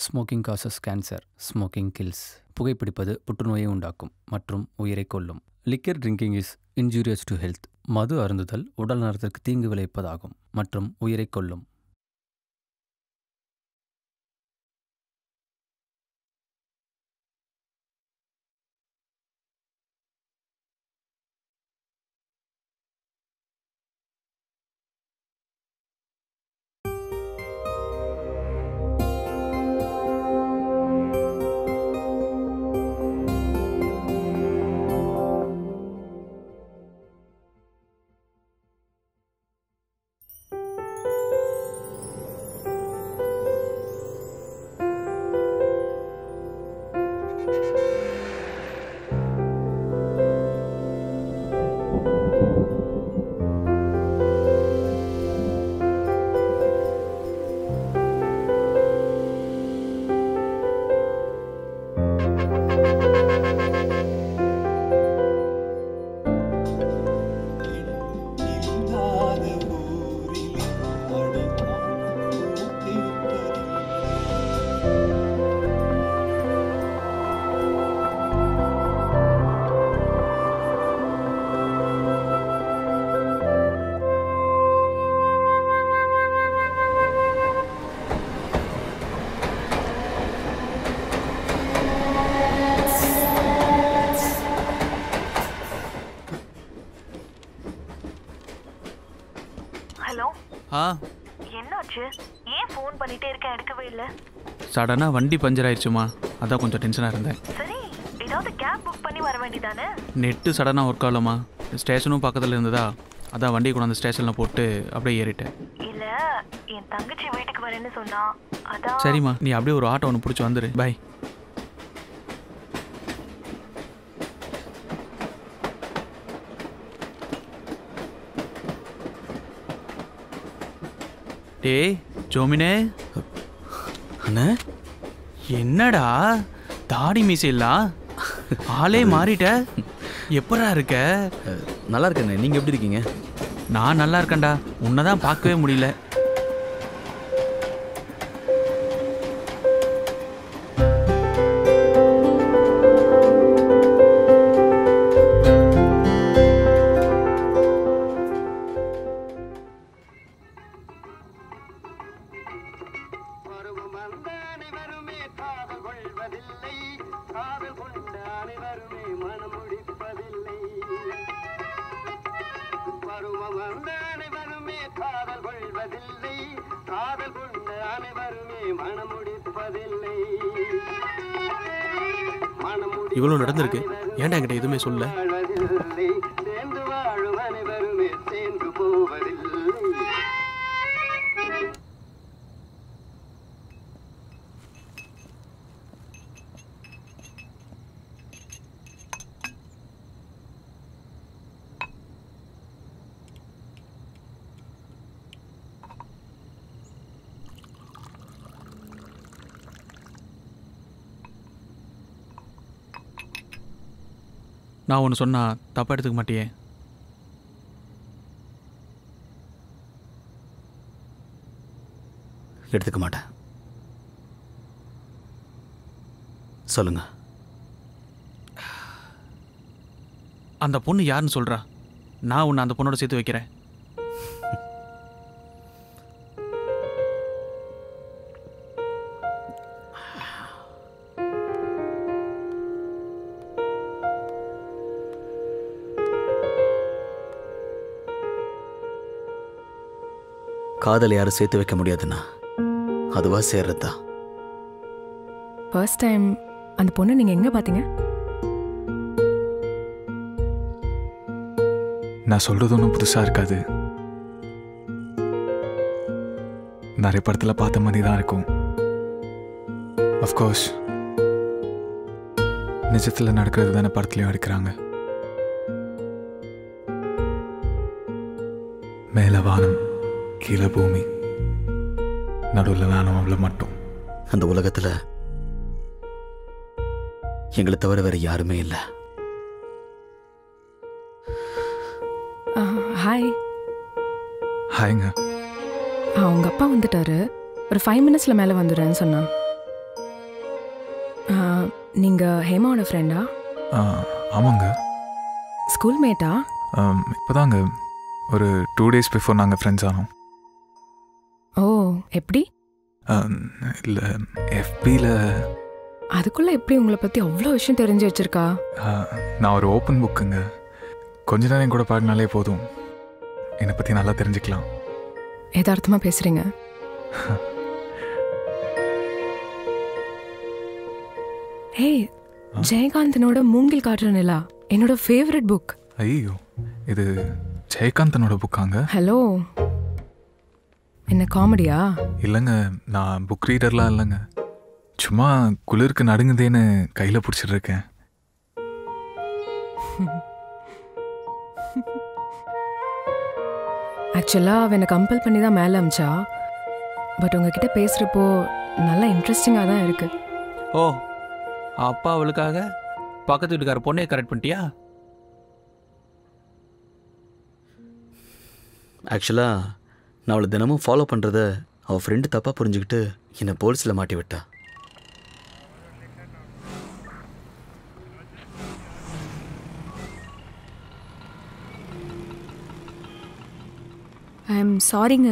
Smoking causes cancer smoking kills புகைப்பிடிப்பது புற்றுநோயை உண்டாக்கும் மற்றும் உயிரை கொல்லும் liquor drinking is injurious to health மது அருந்துதல் உடல் நலத்திற்கு தீங்கு விளைவிப்பதாகும் மற்றும் உயிரை கொல்லும் இல்லாத ஊரிலே அடைக்கால் பூத்திருப்பதில்லை ஹலோ ஆ என்னாச்சு ஏன் ஃபோன் பண்ணிட்டே இருக்கேன் எடுக்கவே இல்ல சடனாக வண்டி பஞ்சர் ஆயிடுச்சுமா அதான் கொஞ்சம் டென்ஷனாக இருந்தேன் சரி ஏதாவது கேப் புக் பண்ணி வர வேண்டியதானே நெட்டு சடனாக ஒர்க் ஆகலம்மா ஸ்டேஷனும் பக்கத்தில் இருந்ததா அதான் வண்டி கொண்டாந்து ஸ்டேஷனில் போட்டு அப்படியே ஏறிட்டேன் இல்ல என் தங்கச்சி வீட்டுக்கு வரேன்னு சொன்னா அதான் சரிம்மா நீ அப்படியே ஒரு ஆட்டோ ஒன்று பிடிச்சி வந்துரு பை டேய் ஜோமினே அண்ணா என்னடா தாடி மீசைலாம் ஆளே மாறிட்ட எப்படா இருக்க நல்லா இருக்கேண்ணே நீங்கள் எப்படி இருக்கீங்க நான் நல்லா இருக்கேன்டா உன்னை தான் பார்க்கவே முடியல பருவம் வந்த அனைவருமே காதல் கொள்வதில்லை காதல் கொண்ட அனைவருமே மனம் முடிப்பதில்லை பருவம் வந்த அனைவருமே காதல் கொள்வதில்லை காதல் கொண்ட அனைவருமே மனம் முடிப்பதில்லை மனம் முடிப்ப இவ்வளோ நடந்திருக்கு அனைவருமே ஏன்டா என்கிட்ட எதுவுமே சொல்லல வாழ்வதில்லை சேர்ந்து வாழும் அனைவருமே சேர்ந்து போவதில்லை நான் ஒன்று சொன்னா தப்பாக எடுத்துக்க மாட்டியே எடுத்துக்க மாட்டேன் சொல்லுங்க அந்த பொண்ணு யாருன்னு சொல்கிறா நான் உன்னை அந்த பொண்ணோட சேர்த்து வைக்கிறேன் காதலை யாரும் சேர்த்து வைக்க முடியாதுண்ணா அதுவா சேர்றதா ஃபர்ஸ்ட் டைம் அந்த பொண்ணை நீங்கள் எங்கே பார்த்தீங்க நான் சொல்கிறது ஒன்றும் புதுசாக இருக்காது நிறைய படத்தில் பார்த்த மாதிரி தான் இருக்கும் அஃப்கோர்ஸ் நிஜத்தில் நடக்கிறது தானே படத்துலையும் எடுக்கிறாங்க மேலே வானம் கீழே பூமி நடுவில் நானும் அவளை மட்டும் அந்த உலகத்துல எங்களை தவிர வேற யாருமே இல்லை ஹாய் ஹாய்ங்க அவங்க அப்பா வந்துட்டாரு ஒரு ஃபைவ் மினிட்ஸில் மேலே வந்துடுறேன்னு சொன்னான் நீங்க ஹேமாவோட ஃப்ரெண்டா ஆ, ஆமாங்க ஸ்கூல் மேட்டா ஆம், இப்போதாங்க ஒரு டூ டேஸ் பிஃபோர் நாங்கள் ஃப்ரெண்ட்ஸ் ஆனோம் ஓ எப்படி இல்லை எஃபியில் அதுக்குள்ள எப்படி உங்களை பத்தி அவ்வளோ விஷயம் தெரிஞ்சு வச்சிருக்கா நான் ஒரு ஓப்பன் புக்குங்க கொஞ்ச நேரம் கூட பாடினாலே போதும் என்னை பற்றி நல்லா தெரிஞ்சுக்கலாம் யதார்த்தமா பேசுறீங்க ஹே ஜெயகாந்தனோட மூங்கில் காட்டுற நிலா என்னோட ஃபேவரட் புக் ஐயோ இது ஜெயகாந்தனோட புக்காங்க ஹலோ என்ன காமெடியா இல்லைங்க நான் புக் ரீடர்லாம் இல்லைங்க சும்மா குளிருக்கு நடுங்குதேன்னு கையில் பிடிச்சிட்டு இருக்கேன் ஆக்சுவலாக அவ என்னை கம்பல் பண்ணி தான் மேலே அமிச்சா பட் உங்ககிட்ட பேசுகிறப்போ நல்லா இன்ட்ரெஸ்டிங்காக தான் இருக்கு ஓ அப்பா அவளுக்காக பக்கத்து வீட்டுக்கார பொண்ணையை கரெக்ட் பண்ணிட்டியா ஆக்சுவலாக நான் அவளை தினமும் ஃபாலோ பண்ணுறத அவள் ஃப்ரெண்டு தப்பாக புரிஞ்சுக்கிட்டு என்னை போலீஸில் மாட்டி விட்டா ஐ எம் சாரிங்க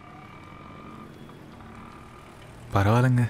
பரவாயில்லைங்க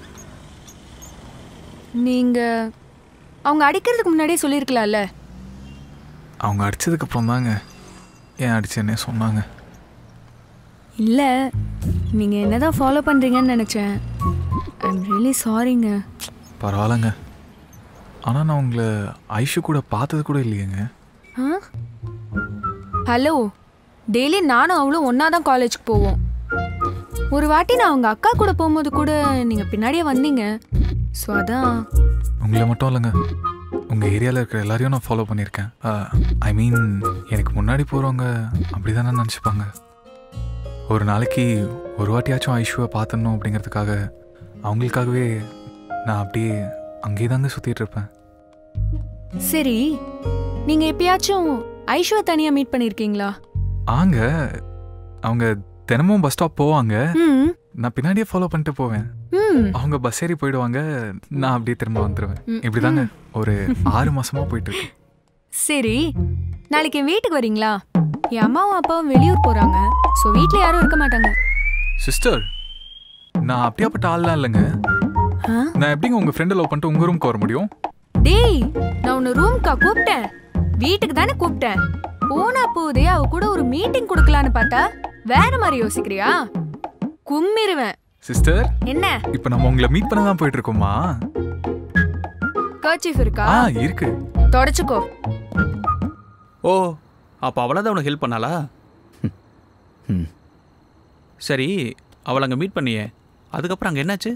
நீங்க அவங்க அடிக்கிறதுக்கு முன்னாடியே சொல்லியிருக்கலாம்ல அவங்க அடிச்சதுக்கப்புறம் தாங்க ஏன் அடிச்சேன்னே சொன்னாங்க இல்ல நீங்க என்னதான் ஃபாலோ பண்றீங்கன்னு நினைச்சேன் ஐ எம் ரியலி சாரிங்க பரவாயில்லைங்க ஆனால் நான் உங்களை ஐஷு கூட பார்த்தது கூட இல்லையேங்க ஆ ஹலோ டெய்லி நானும் அவளும் ஒன்றா தான் காலேஜுக்கு போவோம் ஒரு வாட்டி நான் அவங்க அக்கா கூட போகும்போது கூட நீங்கள் பின்னாடியே வந்தீங்க ஸோ அதான் உங்களை மட்டும் இல்லைங்க உங்கள் ஏரியாவில் இருக்கிற எல்லாரையும் நான் ஃபாலோ பண்ணியிருக்கேன் ஐ மீன் எனக்கு முன்னாடி போகிறவங்க அப்படி தானே நினச்சிப்பாங்க ஒரு நாளைக்கு ஒரு வாட்டியாச்சும் ஐஷுவை பார்த்துடணும் அப்படிங்கிறதுக்காக அவங்களுக்காகவே நான் அப்படியே அங்கேயே தாங்க சுற்றிட்டு இருப்பேன் சரி நீங்கள் எப்பயாச்சும் ஐஷுவை தனியாக மீட் பண்ணியிருக்கீங்களா ஆங்க அவங்க தினமும் பஸ் ஸ்டாப் போவாங்க ம் நான் பின்னாடியே ஃபாலோ பண்ணிட்டு போவேன் ம் அவங்க பஸ் ஏறி போயிடுவாங்க நான் அப்படியே திரும்ப வந்துடுவேன் ம், இப்படிதாங்க ஒரு ஆறு மாசமா போயிட்டு இருக்கு சரி நாளைக்கு என் வீட்டுக்கு வரீங்களா என் அம்மாவும் அப்பாவும் வெளியூர் போகிறாங்க ஸோ வீட்டில் யாரும் இருக்க மாட்டாங்க சிஸ்டர் நான் அப்படியாப்பட்ட ஆள்லாம் இல்லைங்க ஆ நான் எப்படிங்க உங்க ஃப்ரெண்டை லவ் பண்ணிட்டு உங்க ரூம்க்கு வர முடியும் டேய் நான் உன்னை ரூம்க்கா கூப்பிட்டேன் வீட்டுக்கு தானே கூப்பிட்டேன் போனா போதே அவ கூட ஒரு மீட்டிங் கொடுக்கலான்னு பார்த்தா வேற மாதிரி யோசிக்கிறியா கும்மிருவேன் சிஸ்டர் என்ன இப்போ நம்ம உங்களை மீட் பண்ண தான் போயிட்டு இருக்கோமா கர்ச்சீஃப் இருக்கா ஆ இருக்கு தொடச்சுக்கோ ஓ அப்போ அவளை தான் உனக்கு ஹெல்ப் பண்ணாளா ம் சரி அவளை அங்கே மீட் பண்ணியே அதுக்கப்புறம் அங்கே என்னாச்சு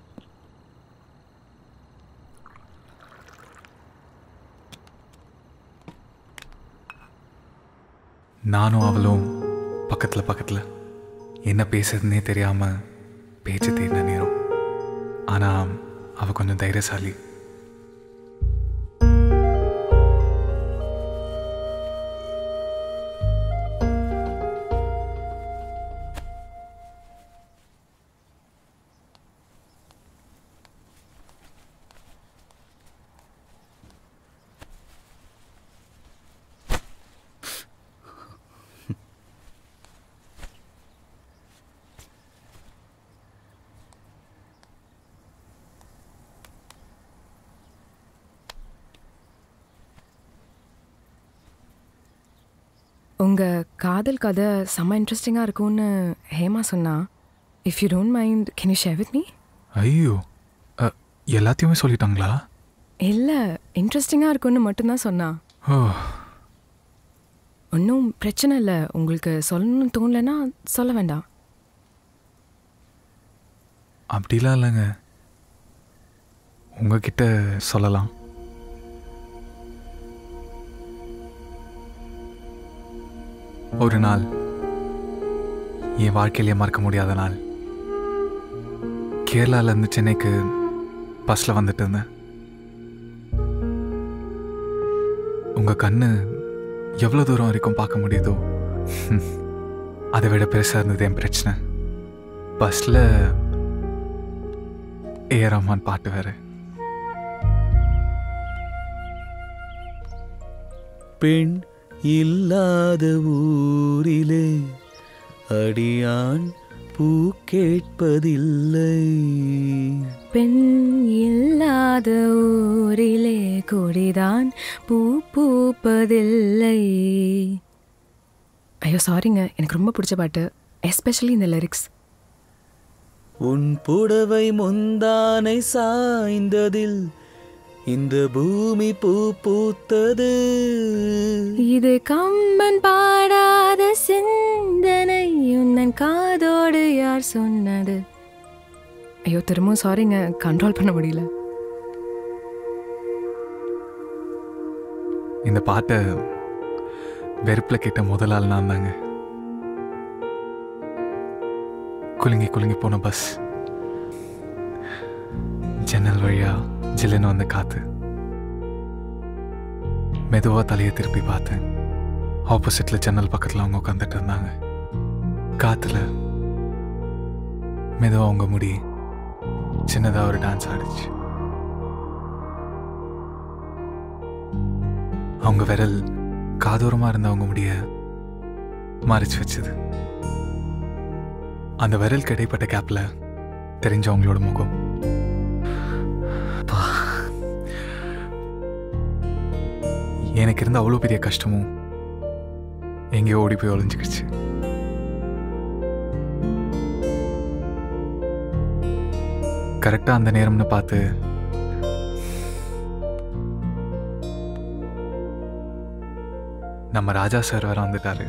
நானும் அவளும் பக்கத்துல பக்கத்துல என்ன பேசுறதுனே தெரியாம பேச்சு தேடின நேரம் ஆனா அவ கொஞ்சம் தைரியசாலி உங்க காதல் கதை செம்ம இன்ட்ரெஸ்டிங்காக இருக்கும்னு ஹேமா சொன்னா if you don't mind can you share with me ஐயோ அ, எல்லாத்தையுமே சொல்லிட்டாங்களா இல்லை இன்ட்ரெஸ்டிங்காக இருக்கும்னு மட்டும்தான் சொன்னா ஓ ஒன்றும் பிரச்சனை இல்லை உங்களுக்கு சொல்லணும்னு தோணலைன்னா சொல்ல வேண்டாம் அப்படிலாம் இல்லைங்க உங்ககிட்ட சொல்லலாம் ஒரு நாள் என் வாழ்க்கையிலே மறக்க முடியாத நாள் கேரளாலேருந்து சென்னைக்கு பஸ்ஸில் வந்துட்டு இருந்தேன் உங்கள் கண்ணு எவ்வளோ தூரம் வரைக்கும் பார்க்க முடியுதோ அதை விட பெருசாக இருந்தது என் பிரச்சனை பஸ்ஸில் ஏ ரஹ்மான் பாட்டு வேறு பெண் இல்லாத ஊரிலே அடியான் பூ கேட்பதில்லை பெண் இல்லாத ஊரிலே கொடிதான் பூ பூப்பதில்லை ஐயோ சாரிங்க எனக்கு ரொம்ப பிடிச்ச பாட்டு எஸ்பெஷலி இந்த லிரிக்ஸ் உன் புடவை முந்தானை சாய்ந்ததில் இந்த பூமி பூ பூத்தது இது கம்பன் பாடாத சிந்தனை உன்னன் காதோடு யார் சொன்னது ஐயோ திரும்பவும் சாரிங்க கண்ட்ரோல் பண்ண முடியல இந்த பாட்டை வெறுப்பில் கேட்ட முதல் ஆள் நான் தாங்க குலுங்கி குலுங்கி போன பஸ் ஜன்னல் வழியா ஜில்லுன்னு வந்த காத்து மெதுவாக தலையை திருப்பி பார்த்தேன் ஆப்போசிட்ல ஜன்னல் பக்கத்தில் அவங்க உட்காந்துட்டு இருந்தாங்க காத்துல மெதுவாக அவங்க முடி சின்னதாக ஒரு டான்ஸ் ஆடிச்சு அவங்க விரல் காதோரமாக இருந்த அவங்க முடிய மறைச்சு வச்சது அந்த விரலுக்கு இடைப்பட்ட கேப்ல தெரிஞ்ச அவங்களோட முகம் அப்பா, எனக்கு இருந்த அவ்வளோ பெரிய கஷ்டமும் எங்கேயோ ஓடி போய் ஒளிஞ்சுக்கிடுச்சு கரெக்டாக அந்த நேரம்னு பார்த்து நம்ம ராஜா சார் வர வந்துட்டாரு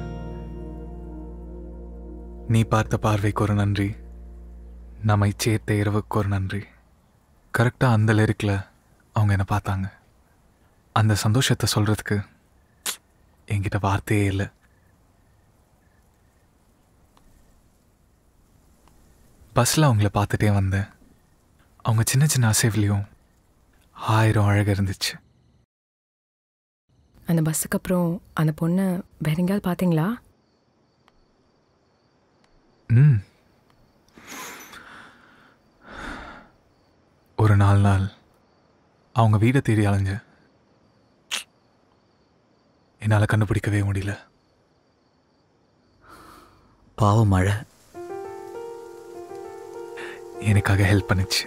நீ பார்த்த பார்வைக்கு ஒரு நன்றி நம்மை சேர்த்த இரவுக்கு ஒரு நன்றி கரெக்டாக அந்த லிரிக்கில் அவங்க என்னை பார்த்தாங்க அந்த சந்தோஷத்தை சொல்கிறதுக்கு என்கிட்ட வார்த்தையே இல்லை பஸ்ஸில் அவங்கள பார்த்துட்டே வந்தேன் அவங்க சின்ன சின்ன அசைவுலேயும் ஆயிரம் அழகு இருந்துச்சு அந்த பஸ்ஸுக்கு அப்புறம் அந்த பொண்ணை வேற எங்கேயாவது பார்த்தீங்களா ம் ஒரு நாலு நாள் அவங்க வீடை தேடி அலைஞ்சேன் என்னால் கண்டுபிடிக்கவே முடியல பாவம் மழை எனக்காக ஹெல்ப் பண்ணுச்சு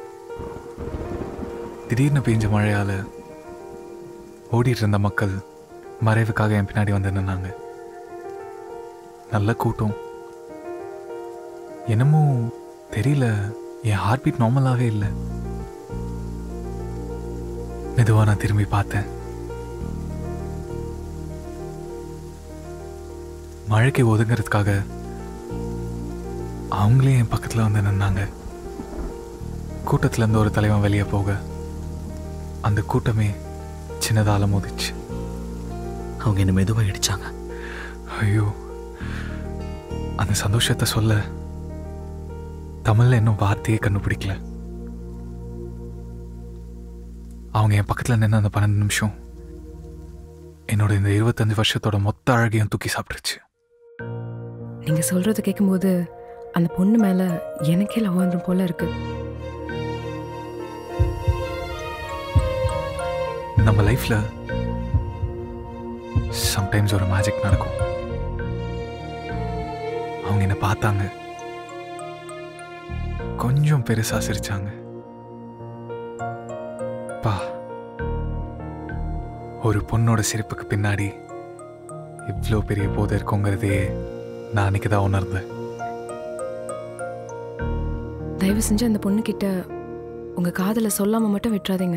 திடீர்னு பெஞ்ச மழையால் ஓடிட்டு இருந்த மக்கள் மறைவுக்காக என் பின்னாடி வந்து நின்னாங்க நல்ல கூட்டம் என்னமோ தெரியல என் ஹார்ட் பீட் நார்மலாகவே இல்லை மெதுவாக நான் திரும்பி பார்த்தேன் மழைக்கு ஒதுங்கிறதுக்காக அவங்களே என் பக்கத்தில் வந்து நின்னாங்க கூட்டத்துல இருந்து ஒரு தலைவன் வெளியே போக அந்த கூட்டமே சின்னதால மோதிச்சு அவங்க என்ன மெதுவாக இடிச்சாங்க ஐயோ அந்த சந்தோஷத்தை சொல்ல தமிழ்ல இன்னும் வார்த்தையே கண்டுபிடிக்கல அவங்க என் பக்கத்தில் நின்று அந்த பன்னெண்டு நிமிஷம் என்னோட இந்த இருபத்தஞ்சு வருஷத்தோட மொத்த அழகையும் தூக்கி சாப்பிட்டுருச்சு நீங்கள் சொல்கிறத கேட்கும்போது அந்த பொண்ணு மேலே எனக்கே லவ் வந்துடும் போல இருக்கு நம்ம லைஃப்ல சம்டைம்ஸ் ஒரு மேஜிக் நடக்கும் அவங்க என்ன பார்த்தாங்க கொஞ்சம் பெருசா சிரிச்சாங்க பா ஒரு பொண்ணோட சிரிப்புக்கு பின்னாடி இவ்வளோ பெரிய போதை இருக்குங்கிறதே நான் அன்னைக்கு தான் உணர்ந்தேன் தயவு செஞ்சு அந்த பொண்ணுக்கிட்ட உங்கள் காதலை சொல்லாமல் மட்டும் விட்டுறாதீங்க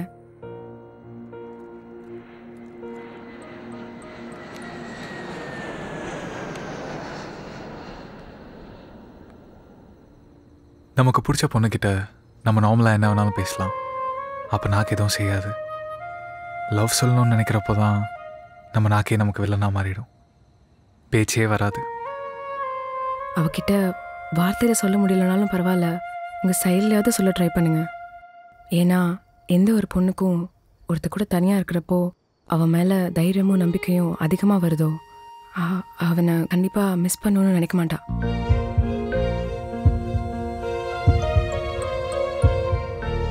நமக்கு பிடிச்ச பொண்ணுக்கிட்ட நம்ம நார்மலாக என்ன வேணாலும் பேசலாம் அப்போ நாக்கு எதுவும் செய்யாது லவ் சொல்லணும்னு நினைக்கிறப்போ தான் நம்ம நாக்கே நமக்கு வில்லனா மாறிடும் பேச்சே வராது அவகிட்ட வார்த்தையில் சொல்ல முடியலனாலும் பரவாயில்ல உங்கள் சைட்லையாவது சொல்ல ட்ரை பண்ணுங்க ஏன்னா எந்த ஒரு பொண்ணுக்கும் ஒருத்தர் கூட தனியாக இருக்கிறப்போ அவன் மேலே தைரியமும் நம்பிக்கையும் அதிகமாக வருதோ அ- அவனை கண்டிப்பாக மிஸ் பண்ணணும்னு நினைக்க மாட்டா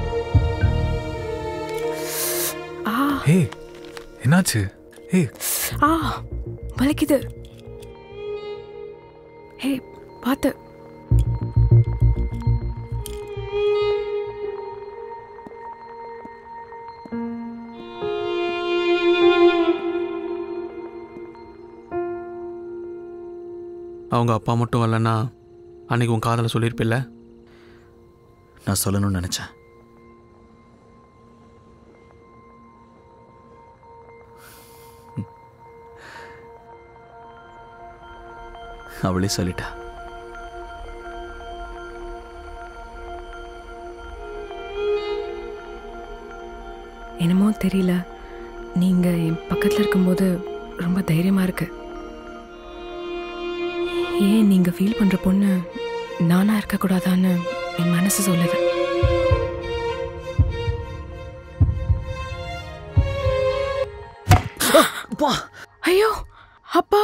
ஆ ஹே என்னாச்சு ஹே ஆ வலிக்குது ஹே பார்த்து அவங்க அப்பா மட்டும் வரலன்னா அன்னைக்கு உன் காதலை சொல்லியிருப்பில்ல நான் சொல்லணும்னு நினச்சேன் அவளே சொல்லிட்டா என்னமோ தெரியல நீங்க என் பக்கத்துல இருக்கும்போது ரொம்ப தைரியமா இருக்கு ஏன் நீங்க ஃபீல் பண்ற பொண்ணு நானா இருக்கக்கூடாதான்னு என் மனசு சொல்லுது ஐயோ அப்பா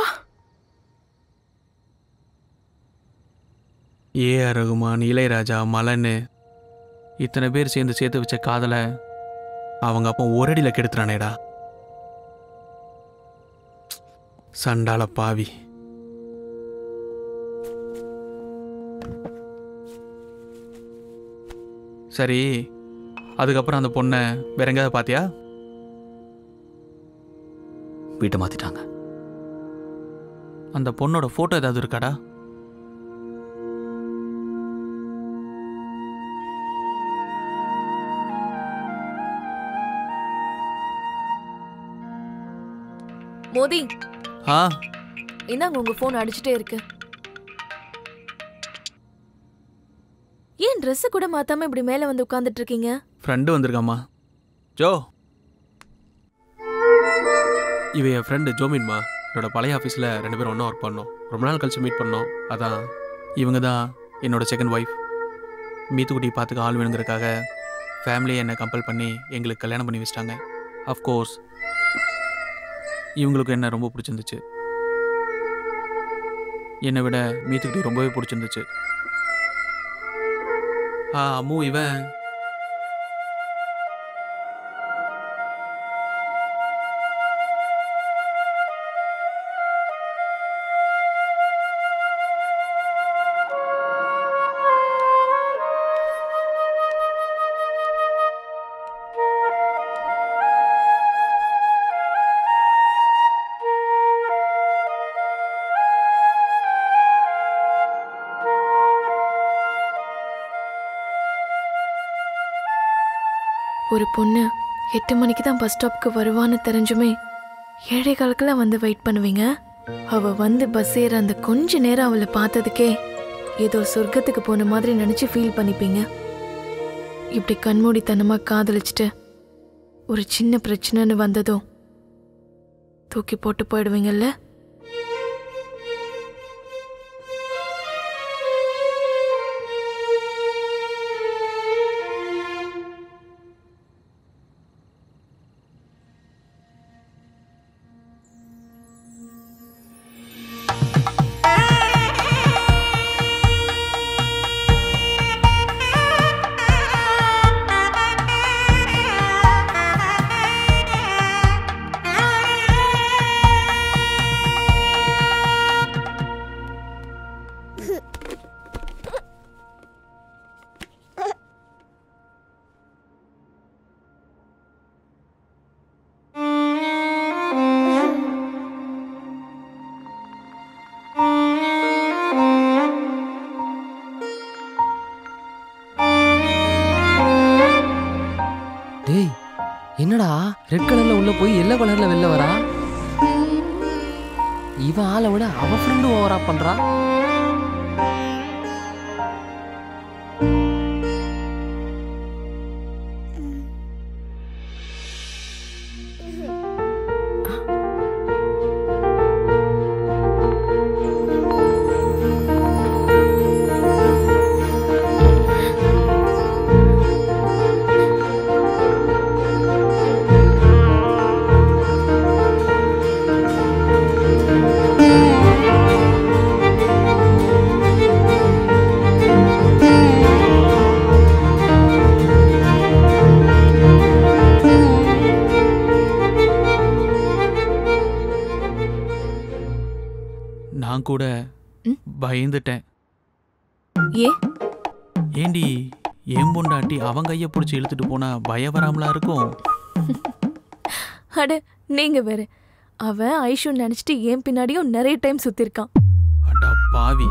ஏ ஆர் ரகுமான் இளையராஜா மலன்னு இத்தனை பேர் சேர்ந்து சேர்த்து வச்ச காதலை அவங்க அப்பா ஒரடியில் கெடுத்துறானேடா சண்டால பாவி சரி அதுக்கப்புறம் அந்த பொண்ணை வேற எங்கேயாவது பார்த்தியா வீட்டை மாற்றிட்டாங்க அந்த பொண்ணோட ஃபோட்டோ ஏதாவது இருக்காடா மோதி ஆ இந்தாங்க உங்க ஃபோன் அடிச்சுட்டே இருக்கு ஏன் Dress கூட மாத்தாம இப்படி மேல வந்து உட்கார்ந்துட்டு இருக்கீங்க ஃப்ரெண்டு வந்திருக்காம்மா ஜோ இவ என் ஃப்ரெண்டு ஜோமின்மா என்னோட பழைய ஆஃபீஸில் ரெண்டு பேரும் ஒன்றா ஒர்க் பண்ணோம் ரொம்ப நாள் கழிச்சு மீட் பண்ணோம் அதான் இவங்க தான் என்னோட செகண்ட் ஒய்ஃப் மீத்துக்குட்டி பார்த்துக்க ஆள் வேணுங்கிறதுக்காக ஃபேமிலியை என்னை கம்பல் பண்ணி எங்களுக்கு கல்யாணம் பண்ணி வச்சிட்டாங்க அஃப்கோர்ஸ் இவங்களுக்கு என்ன ரொம்ப பிடிச்சிருந்துச்சு என்னை விட மீத்துக்குட்டி ரொம்பவே பிடிச்சிருந்துச்சு ஆ அம்மு இவன் ஒரு பொண்ணு எட்டு மணிக்கு தான் பஸ் ஸ்டாப்க்கு வருவான்னு தெரிஞ்சுமே ஏழை காலக்குலாம் வந்து வெயிட் பண்ணுவீங்க அவ வந்து பஸ் ஏற அந்த கொஞ்ச நேரம் அவளை பார்த்ததுக்கே ஏதோ சொர்க்கத்துக்கு போன மாதிரி நினைச்சு ஃபீல் பண்ணிப்பீங்க இப்படி கண்மூடித்தனமா காதலிச்சுட்டு ஒரு சின்ன பிரச்சனைன்னு வந்ததும் தூக்கி போட்டு போயிடுவீங்கல்ல டேய் என்னடா ரெட் கலர்ல உள்ள போய் எல்லோ கலர்ல வெளில வரா இவன் ஆளை விட அவ ஃப்ரெண்டு ஓவரா பண்றா ஆ நான் கூட பயந்துட்டேன் ஏ ஏண்டி என் பொண்டாட்டி அவன் கையை பிடிச்சி இழுத்துட்டு போனா பயம் வராமலா இருக்கும் அட நீங்க வேற அவன் ஐஷு நினைச்சிட்டு ஏன் பின்னாடியும் நிறைய டைம் சுத்திருக்கான் அடா பாவி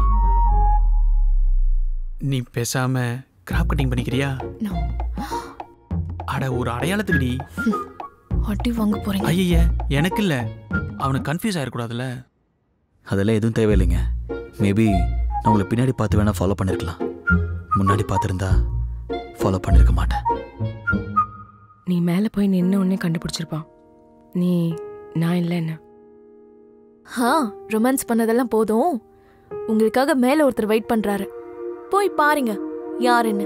நீ பேசாம கிராப் கட்டிங் பண்ணிக்கிறியா No. அட ஒரு அடையாளத்துக்குடி அடி வாங்க போறீங்க ஐய எனக்கு இல்ல அவனுக்கு கன்ஃபியூஸ் ஆயிடக்கூடாதுல்ல அதெல்லாம் எதுவும் தேவையில்லைங்க மேபி நான் உங்களை பின்னாடி பார்த்து வேணால் ஃபாலோ பண்ணியிருக்கலாம் முன்னாடி பார்த்துருந்தா ஃபாலோ பண்ணியிருக்க மாட்டேன் நீ மேலே போய் நின்ன உடனே கண்டுபிடிச்சிருப்பான் நீ நான் இல்லைன்னு ஆ ரொமான்ஸ் பண்ணதெல்லாம் போதும் உங்களுக்காக மேல ஒருத்தர் வெயிட் பண்றாரு போய் பாருங்க யாருன்னு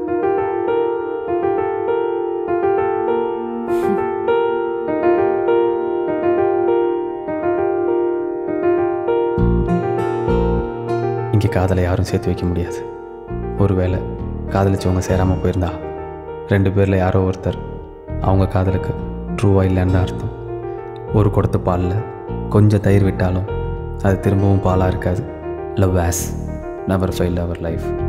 இங்கே காதலை யாரும் சேர்த்து வைக்க முடியாது ஒருவேளை காதலிச்சவங்க சேராமல் போயிருந்தா ரெண்டு பேரில் யாரோ ஒருத்தர் அவங்க காதலுக்கு ட்ரூவாக இல்லைன்னு தான் அர்த்தம் ஒரு குடத்து பாலில் கொஞ்சம் தயிர் விட்டாலும் அது திரும்பவும் பாலாக இருக்காது love as never fail our life